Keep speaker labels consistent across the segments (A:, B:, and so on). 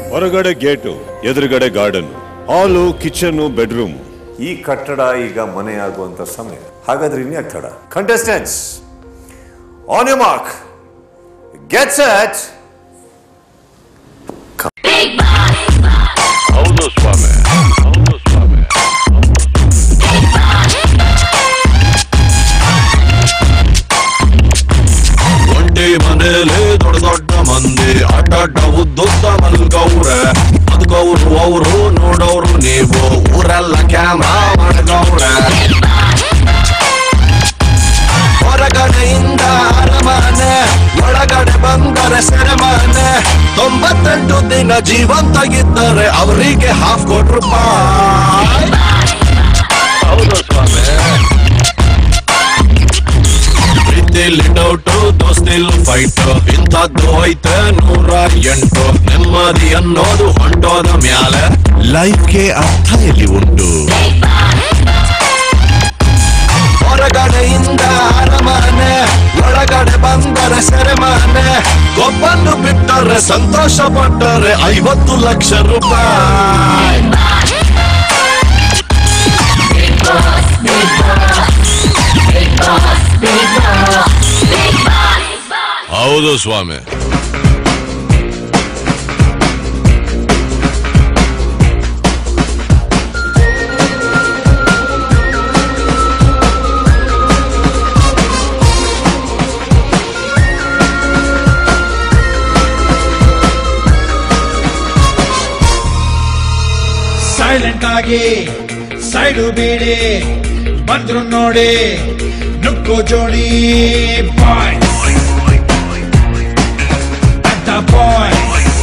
A: ಹೊರಗಡೆ ಗೇಟು ಎದುರುಗಡೆ ಗಾರ್ಡನ್ ಹಾಲು ಕಿಚನ್ ಬೆಡ್ರೂಮ್
B: ಈ ಕಟ್ಟಡ ಈಗ ಮನೆ ಆಗುವಂತ ಸಮಯ ಹಾಗಾದ್ರೆ ಇನ್ಯಾಕ್ ತಡ contestants on your mark get set
C: ಹೌದು ಸ್ವಾಮಿ ಹೌದು ಸ್ವಾಮಿ ಒಂಟಿ ಮನೇಲಿ ದೊಡ್ಡ ದೊಡ್ಡ ಮಂದಿ ಅಡ್ಡಡ್ಡ ಉದ್ದುದ್ದ ಮಲ್ಗವ್ರೆ ಬದುಕವ್ರು ಅವರು ನೋಡೋರು ನೀವು ಊರೆಲ್ಲ ಕ್ಯಾಮ್ರಾ ಮಾಡ್ಗವ್ರೆ ಹೊರಗಡೆಯಿಂದ ಅರಮನೆ ಒಳಗಡೆ ಬಂದರೆ ಸೆರೆಮನೆ ತೊಂಬತ್ತೆಂಟು ದಿನ ಜೀವಂತಾಗಿದ್ದರೆ ಅವರಿಗೆ ಹಾಫ್ ಕೋಟಿ ರೂಪಾಯಿ ಹೌದು ಸ್ವಾಮಿ ಪ್ರೀತಿಲಿ ಡೌಟು ದೋಸ್ತಿಲ್ ಫೈಟ್ ಇಂಥದ್ದು ಐತೆ ನೂರ ಎಂಟು ನೆಮ್ಮದಿ ಅನ್ನೋದು ಹೊಂಟೋದ ಮ್ಯಾಲೆ ಲೈಫ್ಗೆ ಅರ್ಥ ಎಲ್ಲಿ ಉಂಟು ಹೊರಗಡೆಯಿಂದ ಅರಮನೆ ಒಳಗಡೆ ಬಂದರೆ ಸೆರೆಮನೆ ಒಬ್ಬನ್ನು ಬಿಟ್ಟರೆ ಸಂತೋಷ ಪಟ್ಟರೆ ಐವತ್ತು ಲಕ್ಷ ರೂಪಾಯಿ ಹೌದು ಸ್ವಾಮಿ
D: ಸೈಲೆಂಟ್ ಆಗಿ ಸೈಡು ಬೇಡಿ ಬಂದ್ರು ನೋಡಿ ನುಗ್ಗೋ ಜೋಡಿ ಬಾಯ್ ಅಡ್ಡ ಬಾಯ್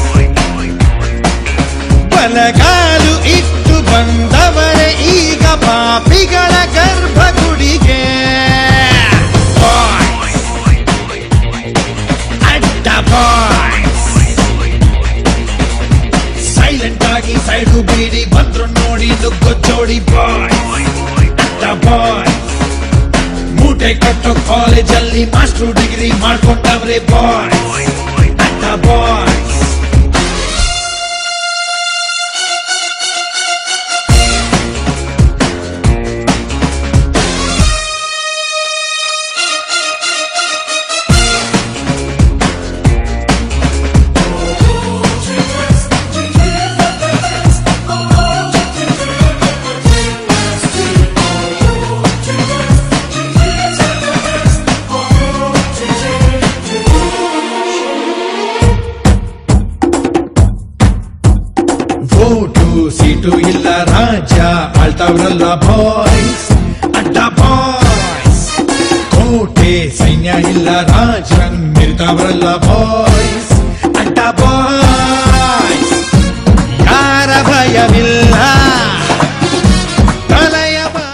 D: ಬಲಗಾಲು ಇಟ್ಟು ಬಂದವರೇ ಈಗ ಪಾಪಿಗಳ ಗರ್ಭಗುಡಿಗೆ ಬಾಯ್ ಅಡ್ಡ ಬಾಯ್ ಸೈಲೆಂಟ್ ಆಗಿ ಸೈಡು ಬೀಡಿ ಬಂದ್ರು ನೋಡಿ ನುಗ್ಗೋ ಜೋಡಿ ಬಾಯ್ ಅಡ್ಡ ಬಾಯ್ ಮೂಟೆ ಕಟ್ಟೋ ಕಾಲೇಜಲ್ಲಿ ಮಾಸ್ಟರ್ ಡಿಗ್ರಿ ಮಾಡ್ಕೊಂಡವ್ರೆ ಬಾಯ್ ಅಡ್ಡ ಬಾಯ್ ವೋಟು ಸೀಟು ಇಲ್ಲ ರಾಜ್ಯ ಆಳ್ತಾವ್ರಲ್ಲ ಬಾಯ್ಸ್ ಅಡ್ಡ ಬಾಯ್ಸ್ ಕೋಟೆ ಸೈನ್ಯ ಇಲ್ಲ ರಾಜರಂಗ್ ಮಿರ್ತಾವ್ರಲ್ಲ ಬಾಯ್ಸ್